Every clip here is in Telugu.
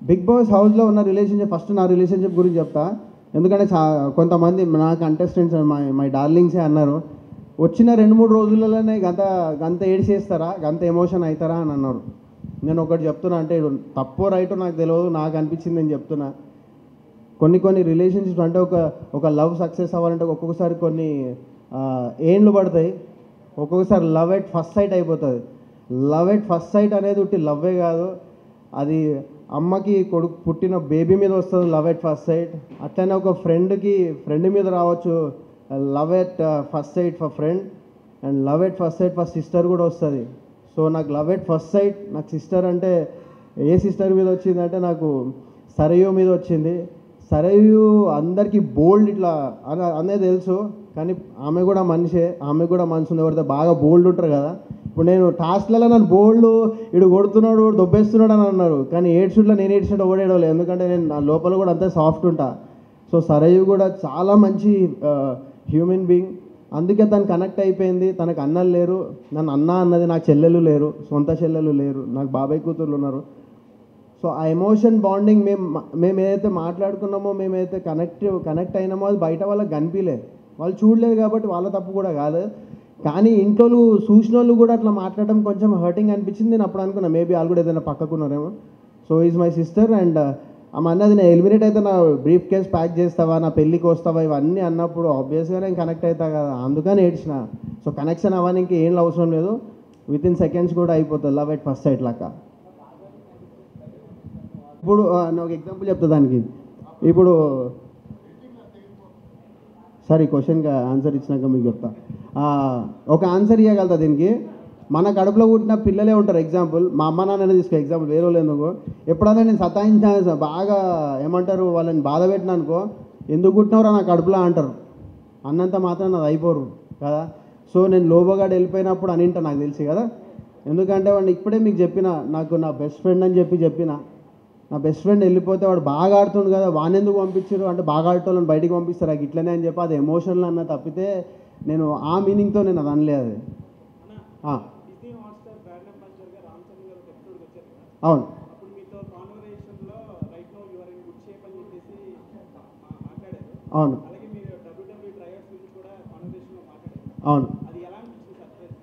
బిగ్ బాస్ హౌస్లో ఉన్న రిలేషన్షిప్ ఫస్ట్ నా రిలేషన్షిప్ గురించి చెప్తా ఎందుకంటే చా కొంతమంది నా కంటెస్టెంట్స్ మై మై డార్లింగ్సే అన్నారు వచ్చిన రెండు మూడు రోజులలోనే గంత గంత ఏడి చేస్తారా గంత ఎమోషన్ అవుతారా అని అన్నారు నేను ఒకటి చెప్తున్నా అంటే ఇది తప్పో రైటో నాకు తెలియదు నాకు అనిపించింది నేను చెప్తున్నా కొన్ని కొన్ని రిలేషన్షిప్స్ అంటే ఒక ఒక లవ్ సక్సెస్ అవ్వాలంటే ఒక్కొక్కసారి కొన్ని ఆ, ఏండ్లు పడతాయి ఒక్కొక్కసారి లవ్ ఎట్ ఫస్ట్ సైట్ అయిపోతుంది లవ్ ఎట్ ఫస్ట్ సైట్ అనేది ఉట్టి లవ్వే కాదు అది అమ్మకి కొడుకు పుట్టిన బేబీ మీద వస్తుంది లవ్ ఎట్ ఫస్ట్ సైట్ అట్లనే ఒక ఫ్రెండ్కి ఫ్రెండ్ మీద రావచ్చు love at first sight for friend and love at first sight for sister కూడా వస్తుంది సో నాకు లవ్ ఎట్ ఫస్ట్ సైట్ నాకు సిస్టర్ అంటే ఏ సిస్టర్ మీద వచ్చిందంటే నాకు సరయు మీద వచ్చింది సరయు అందరికీ బోల్డ్ ఇట్లా అన అనేది తెలుసు కానీ ఆమె కూడా మనిషే ఆమె కూడా మనసు ఉంది ఎవరితో బాగా బోల్డ్ ఉంటారు కదా ఇప్పుడు నేను టాస్క్లలో నన్ను బోల్డ్ ఇడు కొడుతున్నాడు వాడు దొబ్బేస్తున్నాడు అని అన్నారు కానీ ఏడ్ షూట్లో నేను ఏడ్ షూట్ ఓడేయడం ఎందుకంటే నేను నా లోపల కూడా అంతే సాఫ్ట్ ఉంటా సో సరయు కూడా చాలా మంచి హ్యూమన్ బీయింగ్ అందుకే తను కనెక్ట్ అయిపోయింది తనకు అన్నలు లేరు నన్ను అన్న అన్నది నాకు చెల్లెలు లేరు సొంత చెల్లెలు లేరు నాకు బాబాయ్ కూతుర్లు ఉన్నారు సో ఆ ఎమోషన్ బాండింగ్ మేము మేము ఏదైతే మాట్లాడుకున్నామో మేమైతే కనెక్ట్ కనెక్ట్ అయినామో అది బయట వాళ్ళకి కనిపించలేదు వాళ్ళు చూడలేదు కాబట్టి వాళ్ళ తప్పు కూడా కాదు కానీ ఇంట్లో చూసిన వాళ్ళు కూడా అట్లా మాట్లాడడం కొంచెం హర్టింగ్ అనిపించింది నేను అప్పుడు అనుకున్నా మేబీ వాళ్ళు కూడా ఏదైనా పక్కకున్నారేమో so is my sister and ఆమె అన్నది నేను ఎలిమినేట్ అయితే నా బ్రీఫ్ కేస్ ప్యాక్ చేస్తావా నా పెళ్ళికి వస్తావా ఇవన్నీ అన్నప్పుడు ఆబ్వియస్గా నేను కనెక్ట్ అవుతా కదా అందుకని ఏడ్చిన సో కనెక్షన్ అవ్వడానికి ఏం అవసరం లేదు విత్ ఇన్ సెకండ్స్ కూడా అయిపోతుంది లవ్ ఎట్ ఫస్ట్ సైట్ లాగా ఇప్పుడు ఆ, నేను ఒక ఎగ్జాంపుల్ చెప్తా దానికి ఇప్పుడు సరే క్వశ్చన్కి ఆన్సర్ ఇచ్చినాక మీకు చెప్తా ఆ, ఒక ఆన్సర్ ఇవ్వగలుగుతా దీనికి మన కడుపులో పుట్టిన పిల్లలే ఉంటారు ఎగ్జాంపుల్ మా అమ్మ నాన్న తీసుకో ఎగ్జాంపుల్ వేరే వాళ్ళు ఎందుకు ఎప్పుడైనా నేను సతాయించిన బాగా ఏమంటారు వాళ్ళని బాధ పెట్టినా అనుకో ఎందుకు పుట్టినవరా నా కడుపులో అంటారు అన్నంత మాత్రం నాది అయిపోరు కదా సో నేను లోబగాడు వెళ్ళిపోయినప్పుడు అనింటా నాకు తెలిసి కదా ఎందుకంటే వాడిని ఇప్పుడే మీకు చెప్పిన నాకు నా బెస్ట్ ఫ్రెండ్ అని చెప్పి చెప్పిన నా బెస్ట్ ఫ్రెండ్ వెళ్ళిపోతే వాడు బాగా ఆడుతుండు కదా వాడిని ఎందుకు పంపించారు అంటే బాగా ఆడేటోళ్ళని బయటికి పంపిస్తారు నాకు ఇట్లనే అని చెప్పి అది ఎమోషనల్ అన్న తప్పితే నేను ఆ మీనింగ్తో నేను అది అనలేదు అది ఆ, డిస్నీ హాట్స్టార్ బ్రాండ్ అంబాసిడర్గా రామ్ చరణ్ గారు ఒక ఎపిసోడ్కి వచ్చారు కదా అవును అప్పుడు మీతో కాన్వర్జేషన్లో right no your in good shape అని చెప్పేసి మా- మాట్లాడారు అవును అలాగే మీరు డబ్ల్యూడబ్ల్యూ ట్రయల్స్ గురించి కూడా కాన్వర్జేషన్లో మాట్లాడారు అవును అది ఎలా అనిపించింది surprise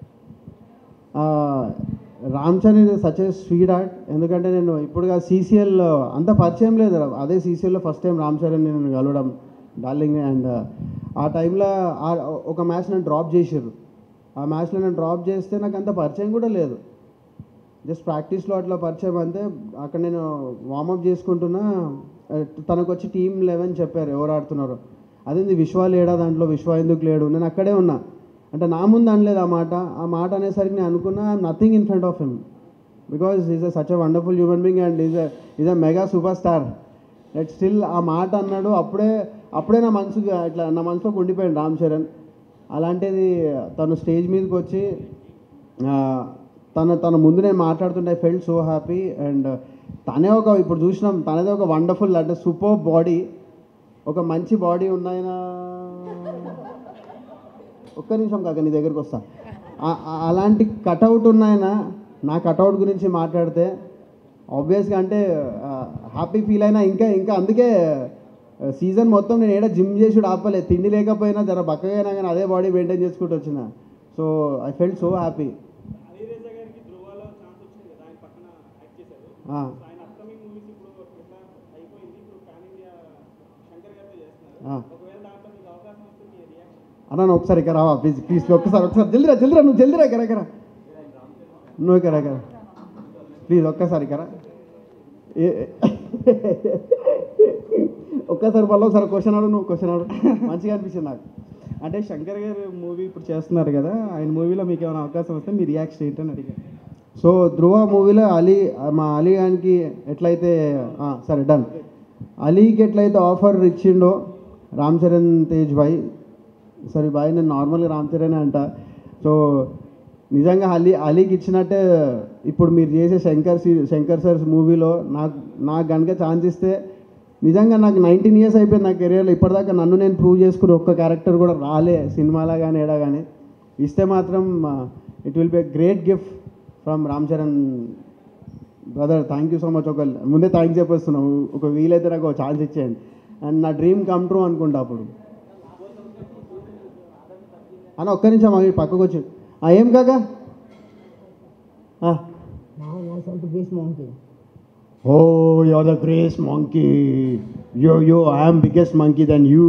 Ram Charan is such a sweet heart ఎందుకంటే నేను ఇప్పుడుగా సీసీఎల్ అంత పరిచయం లేదు అదే సీసీఎల్లో ఫస్ట్ టైం రామ్ చరణ్ నేను కలవడం డార్లింగ్ అండ్ ఆ టైంలో ఒక మ్యాచ్ నేను డ్రాప్ చేసారు ఆ మ్యాచ్లో నేను డ్రాప్ చేస్తే నాకు అంత పరిచయం కూడా లేదు జస్ట్ ప్రాక్టీస్లో అట్లా పరిచయం అంతే అక్కడ నేను వార్మప్ చేసుకుంటున్నా ఆ, తనకు వచ్చి టీం లెవెన్ చెప్పారు ఎవరు ఆడుతున్నారు అదేంది విశ్వ లేడా దాంట్లో విశ్వ ఎందుకు లేడు నేను అక్కడే ఉన్నా అంటే నా ముందు అనలేదు ఆ మాట ఆ మాట అనేసరికి నేను అనుకున్నా nothing in front of him because is a such a wonderful human being and is is a mega super star that still ఆ మాట అన్నాడు అప్పుడే అప్పుడే నా మనసుగా ఇట్లా నా మనసులోకి ఉండిపోయాడు రామ్ చరణ్ అలాంటిది తను స్టేజ్ మీదకి వచ్చి ఆ, తన తన ముందు నేను మాట్లాడుతుంటే I felt so happy and తనే ఒక ఇప్పుడు చూసినాం తనదే ఒక వండర్ఫుల్ అంటే సూపర్ బాడీ ఒక మంచి బాడీ ఉన్నాయన ఒక్క నిమిషం కాక నీ దగ్గరికి వస్తా ఆ- ఆ- అలాంటి కటౌట్ ఉన్నాయన నా కటౌట్ గురించి మాట్లాడితే ఆబ్వియస్గా అంటే హ్యాపీ ఫీల్ అయినా ఇంకా ఇంకా అందుకే సీజన్ మొత్తం నేను ఏడా జిమ్ చేసి ఆపలే తిండి లేకపోయినా జర బక్కగా అయినా కానీ అదే బాడీ మెయింటైన్ చేసుకుంటూ వచ్చిన so I felt so happy Alireza గారికి ధ్రువలో ఛాన్స్ వచ్చింది కదా ఆయన పక్కన యాక్ట్ చేశారు ఆ. సో ఆయన అప్కమింగ్ మూవీస్ ఇప్పుడు ఇట్లా అయిపోయింది ఇప్పుడు పాన్ ఇండియా శంకర్ గారితో చేస్తున్నారు ఆ. ఒకవేళ దాంట్లో మీకు అవకాశం వస్తే మీ రియాక్షన్ అన్నా నువ్వు ఒకసారి ఇక్కడ రావా ప్లీజ్ ప్లీజ్ ఒక్కసారి ఒకసారి జల్దిరా జల్దిరా నువ్వు జల్దిరా ఇక్కడ ఇక్కడ నువ్వు ఇక్కడ ఇక్కడ ప్లీజ్ ఒక్కసారి ఇక్కడ ఏ- ఒక్కసారి మళ్ళీ ఒకసారి క్వశ్చన్ అడు నువ్వు క్వశ్చన్ అడు మంచిగా అనిపించింది నాకు అంటే శంకర్ గారు మూవీ ఇప్పుడు చేస్తున్నారు కదా ఆయన మూవీలో మీకు ఏమైనా అవకాశం వస్తే మీ రియాక్షన్ ఏంటని అడిగారు సో ధ్రువ మూవీలో అలీ మా అలీ గానికి ఎట్లయితే ఆ, సరే డన్ అలీకి ఎట్లయితే ఆఫర్ ఇచ్చిండో రామ్ చరణ్ తేజ్ భాయ్ సరే భాయ్ నేను నార్మల్గా రామ్ చరణ్ అంట సో నిజంగా అలీ అలీకి ఇచ్చినట్టే ఇప్పుడు మీరు చేసే శంకర్ సి శంకర్ సార్స్ మూవీలో నాకు నాకు కనుక ఛాన్స్ ఇస్తే నిజంగా నాకు నైన్టీన్ ఇయర్స్ అయిపోయింది నా కెరియర్లో ఇప్పటిదాకా నన్ను నేను ప్రూవ్ చేసుకుని ఒక్క క్యారెక్టర్ కూడా రాలే సినిమాలో కానీ ఏడా కానీ ఇస్తే మాత్రం it will be great gift from Ram Charan brother thank you so much ఒక ముందే థ్యాంక్స్ చెప్పేస్తున్నాం ఒక వీలైతే నాకు ఒక ఛాన్స్ ఇచ్చేయండి అండ్ నా డ్రీమ్ కమ్ ట్రూ అనుకుంటా అప్పుడు అన్న ఒక్క నిమిషం అవి పక్కకు వచ్చి ఆ, ఏం కాక Now myself the best monkey. Oh your the grace monkey yo yo I'm biggest monkey then you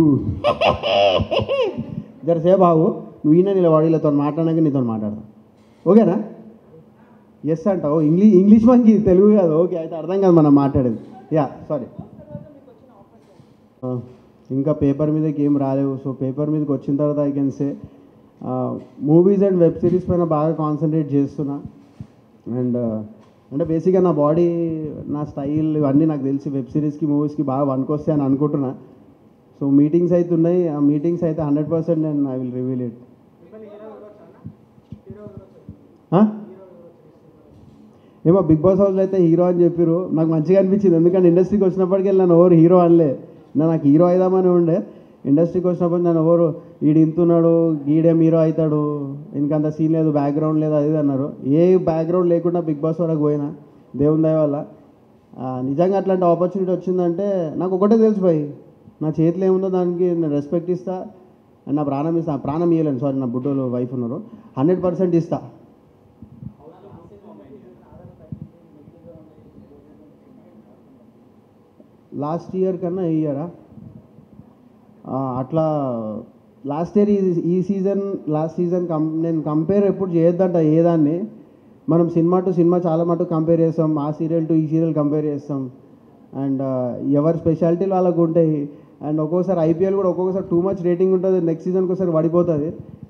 జరసే బాబు నువ్వు ఈయన నిలబడి వీళ్ళతో మాట్లాడాక నీతో మాట్లాడతా ఓకేనా ఎస్ అంటావు ఇంగ్లీష్ ఇంగ్లీష్ మంకీ తెలుగు కాదు ఓకే అయితే అర్థం కాదు మనం మాట్లాడేది యా సారీ ఇంకా పేపర్ మీదకి ఏం రాలేవు సో పేపర్ మీదకి వచ్చిన తర్వాత I can say movies and web series పైన బాగా కాన్సన్ట్రేట్ చేస్తున్నా అండ్ అంటే బేసిక్గా నా బాడీ నా స్టైల్ ఇవన్నీ నాకు తెలిసి వెబ్ సిరీస్కి మూవీస్కి బాగా వస్తాయి అని అనుకుంటున్నా సో మీటింగ్స్ అయితే ఉన్నాయి ఆ మీటింగ్స్ అయితే హండ్రెడ్ పర్సెంట్ నేను ఐ విల్ రివీల్ ఇట్ ఏమో బిగ్ బాస్ హౌస్లో అయితే హీరో అని చెప్పారు నాకు మంచిగా అనిపించింది ఎందుకంటే ఇండస్ట్రీకి వచ్చినప్పటికీ నన్ను ఎవరు హీరో అనలే నేను నాకు హీరో అయిదామని ఉండే ఇండస్ట్రీకి వచ్చినప్పుడు నన్ను ఎవరు ఈడు ఇంతున్నాడు ఈడేం హీరో అవుతాడు ఇంకంత సీన్ లేదు బ్యాక్గ్రౌండ్ లేదు అది ఇది అన్నారు ఏ బ్యాక్గ్రౌండ్ లేకుండా బిగ్ బాస్ వరకు పోయినా దేవుని దయ వల్ల ఆ, నిజంగా అట్లాంటి ఆపర్చునిటీ వచ్చిందంటే నాకు ఒకటే తెలుసు భయ్ నా చేతిలో ఏముందో దానికి నేను రెస్పెక్ట్ ఇస్తా అండ్ నా ప్రాణం ఇస్తా ప్రాణం ఇవ్వలేను సారీ నా బుడ్డోలు వైఫ్ ఉన్నారు హండ్రెడ్ పర్సెంట్ ఇస్తా లాస్ట్ ఇయర్ కన్నా ఈ ఇయరా అట్లా లాస్ట్ ఇయర్ ఈ సీజన్ లాస్ట్ సీజన్ కం నేను కంపేర్ ఎప్పుడు చేయొద్దంట ఏదాన్ని మనం సినిమా టు సినిమా చాలా మటుకు కంపేర్ చేస్తాం ఆ సీరియల్ టు ఈ సీరియల్ కంపేర్ చేస్తాం అండ్ ఎవరి స్పెషాలిటీలు వాళ్ళకు ఉంటాయి అండ్ ఒక్కొక్కసారి ఐపీఎల్ కూడా ఒక్కొక్కసారి టూ మచ్ రేటింగ్ ఉంటుంది నెక్స్ట్ సీజన్కి ఒకసారి పడిపోతుంది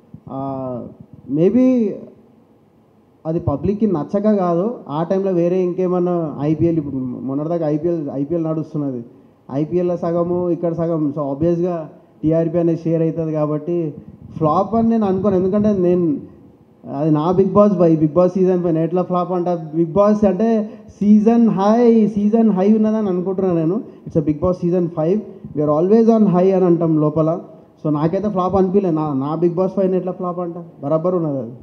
మేబీ అది పబ్లిక్కి నచ్చక కాదు ఆ టైంలో వేరే ఇంకేమన్నా ఐపీఎల్ ఇప్పుడు మొన్నటిదాకా ఐపీఎల్ ఐపీఎల్ నడుస్తున్నది ఐపీఎల్లో సగము ఇక్కడ సగం సో ఆబ్వియస్గా టీఆర్పీ అనేది షేర్ అవుతుంది కాబట్టి ఫ్లాప్ అని నేను అనుకోను ఎందుకంటే నేను అది నా Bigg Boss by Bigg Boss season పైన ఎట్లా ఫ్లాప్ అంట బిగ్ బాస్ అంటే సీజన్ హై సీజన్ హై ఉన్నదని అనుకుంటున్నాను నేను it's a Bigg Boss season five we are always on high అని అంటాం లోపల సో నాకైతే ఫ్లాప్ అనిపించలే నా నా బిగ్ బాస్ పైన ఎట్లా ఫ్లాప్ అంట బరాబర్ ఉన్నది అది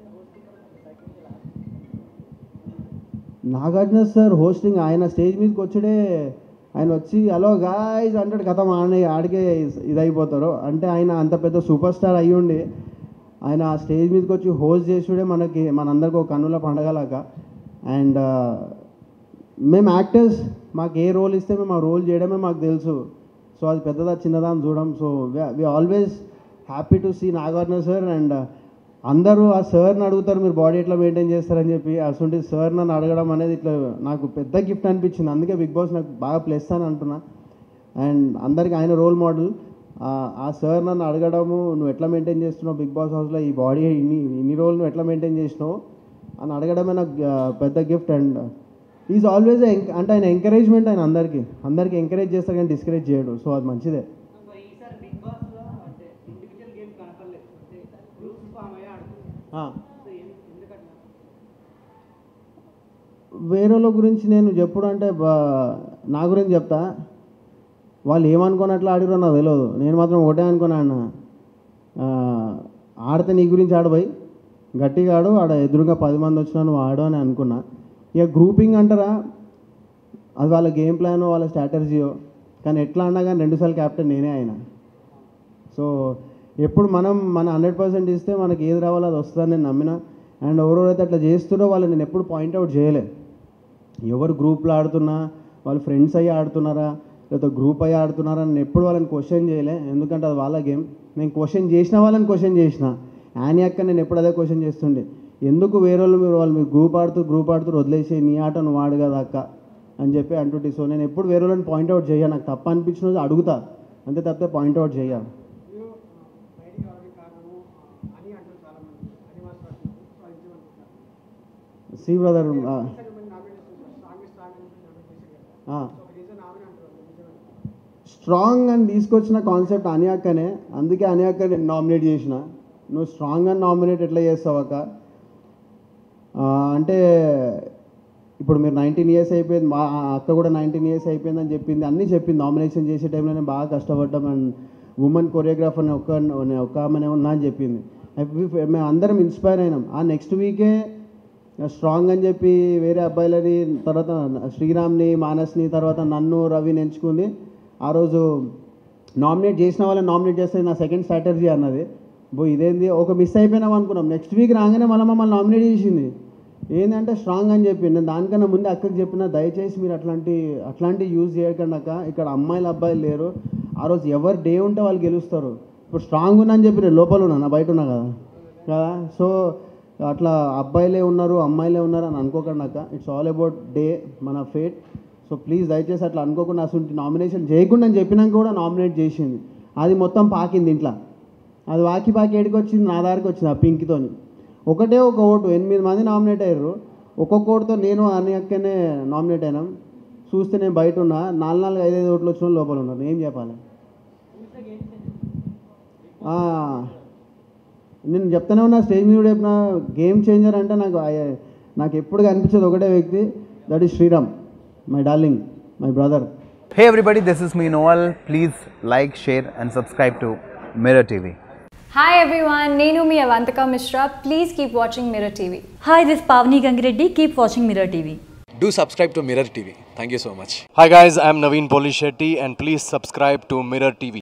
నాగార్జున సార్ హోస్టింగ్ ఆయన స్టేజ్ మీదకి వచ్చుడే ఆయన వచ్చి హలో గాయస్ అంటాడు కథ ఆడ ఆడికే ఇదైపోతారు అంటే ఆయన అంత పెద్ద సూపర్ స్టార్ అయ్యి ఉండి ఆయన ఆ స్టేజ్ మీదకి వచ్చి హోస్ట్ చేసుడే మనకి మనందరికి ఒక కన్నుల పండగలాగా అండ్ మేము యాక్టర్స్ మాకు ఏ రోల్ ఇస్తే మేము ఆ రోల్ చేయడమే మాకు తెలుసు సో అది పెద్దదా చిన్నదా అని చూడం so we always happy to see Nagarjuna sir and అందరూ ఆ సార్ని అడుగుతారు మీరు బాడీ ఎట్లా మెయింటైన్ చేస్తారని చెప్పి అసలు సార్ నన్ను అడగడం అనేది ఇట్లా నాకు పెద్ద గిఫ్ట్ అనిపించింది అందుకే బిగ్ బాస్ నాకు బాగా ప్లస్ అని అంటున్నా అండ్ అందరికి ఆయన రోల్ మోడల్ ఆ సార్ నన్ను అడగడము నువ్వు ఎట్లా మెయింటైన్ చేస్తున్నావు బిగ్ బాస్ హౌస్లో ఈ బాడీ ఇన్ని ఇన్ని రోజులు నువ్వు ఎట్లా మెయింటైన్ చేసినావు అని అడగడమే నాకు ఆ, పెద్ద గిఫ్ట్ అండ్ ఈజ్ ఆల్వేస్ అంటే ఆయన ఎంకరేజ్మెంట్ ఆయన అందరికీ అందరికీ ఎంకరేజ్ చేస్తారు కానీ డిస్కరేజ్ చేయడు సో అది మంచిదే ఈసారి బిగ్ బాస్ లో అంటే ఇండివిజువల్ గేమ్ కనపడలేదు అంటే గ్రూప్స్ ఫామ్ అయ్యి ఆడుతుంది ఆ. సో ఏం- ఎందుకట్లా వేరేల గురించి నేను చెప్పుడు అంటే బా- నా గురించి చెప్తా వాళ్ళు ఏమనుకొని అట్లా ఆడిరో నాకు తెలియదు నేను మాత్రం ఒకటే అనుకున్నా అన్న ఆ, ఆడితే నీ గురించి ఆడబోయి గట్టిగా ఆడు ఆడ ఎదురుగా పది మంది వచ్చినా నువ్వు ఆడు అని అనుకున్నా ఇక గ్రూపింగ్ అంటారా అది వాళ్ళ గేమ్ ప్లాన్ వాళ్ళ స్ట్రాటజీయో కానీ ఎట్లా అన్నా కానీ రెండుసార్లు క్యాప్టెన్ నేనే అయినా సో ఎప్పుడు మనం మన హండ్రెడ్ పర్సెంట్ ఇస్తే మనకి ఏది రావాలో అది వస్తుందని నేను నమ్మిన అండ్ ఎవరెవరైతే అట్లా చేస్తున్నారో వాళ్ళు నేను ఎప్పుడు పాయింట్అవుట్ చేయలే ఎవరు గ్రూప్లో ఆడుతున్నా వాళ్ళు ఫ్రెండ్స్ అయ్యి ఆడుతున్నారా లేకపోతే గ్రూప్ అయ్యి ఆడుతున్నారా నేను ఎప్పుడు వాళ్ళని క్వశ్చన్ చేయలే ఎందుకంటే అది వాళ్ళ గేమ్ నేను క్వశ్చన్ చేసిన వాళ్ళని క్వశ్చన్ చేసిన యానీ అక్క నేను ఎప్పుడు అదే క్వశ్చన్ చేస్తుండే ఎందుకు వేరే వాళ్ళు మీరు వాళ్ళు మీరు గ్రూప్ ఆడుతూ గ్రూప్ ఆడుతూ వదిలేసి నీ ఆట నువ్వు ఆడు కదా అక్క అని చెప్పి అంటుంటే సో నేను ఎప్పుడు వేరే వాళ్ళని పాయింట్అవుట్ చేయ నాకు తప్ప అనిపించిన రోజు అడుగుతా అంతే తప్పితే పాయింట్అవుట్ చేయ సి బ్రదర్ స్ట్రాంగ్ అని తీసుకొచ్చిన కాన్సెప్ట్ అని అక్కనే అందుకే అని అక్క నేను నామినేట్ చేసిన నువ్వు స్ట్రాంగ్ అని నామినేట్ ఎట్లా చేస్తావు అక్క ఆ, అంటే ఇప్పుడు మీరు నైన్టీన్ ఇయర్స్ అయిపోయింది మా ఆ అక్క కూడా నైన్టీన్ ఇయర్స్ అయిపోయిందని చెప్పింది అన్నీ చెప్పింది నామినేషన్ చేసే టైంలో నేను బాగా కష్టపడ్డాం అండ్ ఉమెన్ కొరియోగ్రాఫర్ ఒక్క ఒక ఆమెనే ఉన్నా అని చెప్పింది అవి మేము అందరం ఇన్స్పైర్ అయినాం ఆ నెక్స్ట్ వీకే స్ట్రాంగ్ అని చెప్పి వేరే అబ్బాయిలని తర్వాత శ్రీరామ్ని మానస్ని తర్వాత నన్ను రవిని ఎంచుకుంది ఆ రోజు నామినేట్ చేసిన వాళ్ళని నామినేట్ చేస్తే నా సెకండ్ స్ట్రాటజీ అన్నది బో ఇదేంది ఒక మిస్ అయిపోయినాం అనుకున్నాం నెక్స్ట్ వీక్ రాగానే మళ్ళీ మమ్మల్ని నామినేట్ చేసింది ఏంటంటే స్ట్రాంగ్ అని చెప్పి నేను దానికన్నా ముందే అక్కకి చెప్పిన దయచేసి మీరు అట్లాంటి అట్లాంటి యూజ్ చేయకండి అక్క ఇక్కడ అమ్మాయిలు అబ్బాయిలు లేరు ఆ రోజు ఎవరు డే ఉంటే వాళ్ళు గెలుస్తారు ఇప్పుడు స్ట్రాంగ్ ఉన్నా చెప్పి నేను లోపల ఉన్నా నా బయట ఉన్నా కదా కదా సో అట్లా అబ్బాయిలే ఉన్నారు అమ్మాయిలే ఉన్నారు అని అనుకోకండి అక్క ఇట్స్ ఆల్ అబౌట్ డే మన ఫేట్ సో ప్లీజ్ దయచేసి అట్లా అనుకోకుండా అసలు నామినేషన్ చేయకుండా అని చెప్పినాక కూడా నామినేట్ చేసింది అది మొత్తం పాకింది ఇంట్లో అది వాకి పాకి ఏడికి వచ్చింది నా దారికి వచ్చింది ఆ పింక్తోని ఒకటే ఒక ఓటు ఎనిమిది మంది నామినేట్ అయ్యారు ఒక్కొక్క ఓటుతో నేను అని అక్కనే నామినేట్ అయినాం చూస్తే నేను బయట ఉన్నా నాలుగు నాలుగు ఐదైదు ఓట్లు వచ్చిన వాళ్ళు లోపల ఉన్నారు ఏం చెప్పాలి ఆ, నేను చెప్తానే ఉన్నా స్టేజ్ మీద కూడా చెప్పిన గేమ్ చేంజర్ అంటే నాకు ఆ- నాకు ఎప్పుడు కనిపించేది ఒకటే వ్యక్తి that is Sriram my darling my brother Hey everybody, this is me Noel. Please like, share, and subscribe to Mirror TV. Hi everyone, Nenu mi Avantika Mishra. Please keep watching Mirror TV. Hi, this is Pavni Gangireddy. Keep watching Mirror TV. Do subscribe to Mirror TV. Thank you so much. Hi guys, I'm Naveen Polishetty and please subscribe to Mirror TV.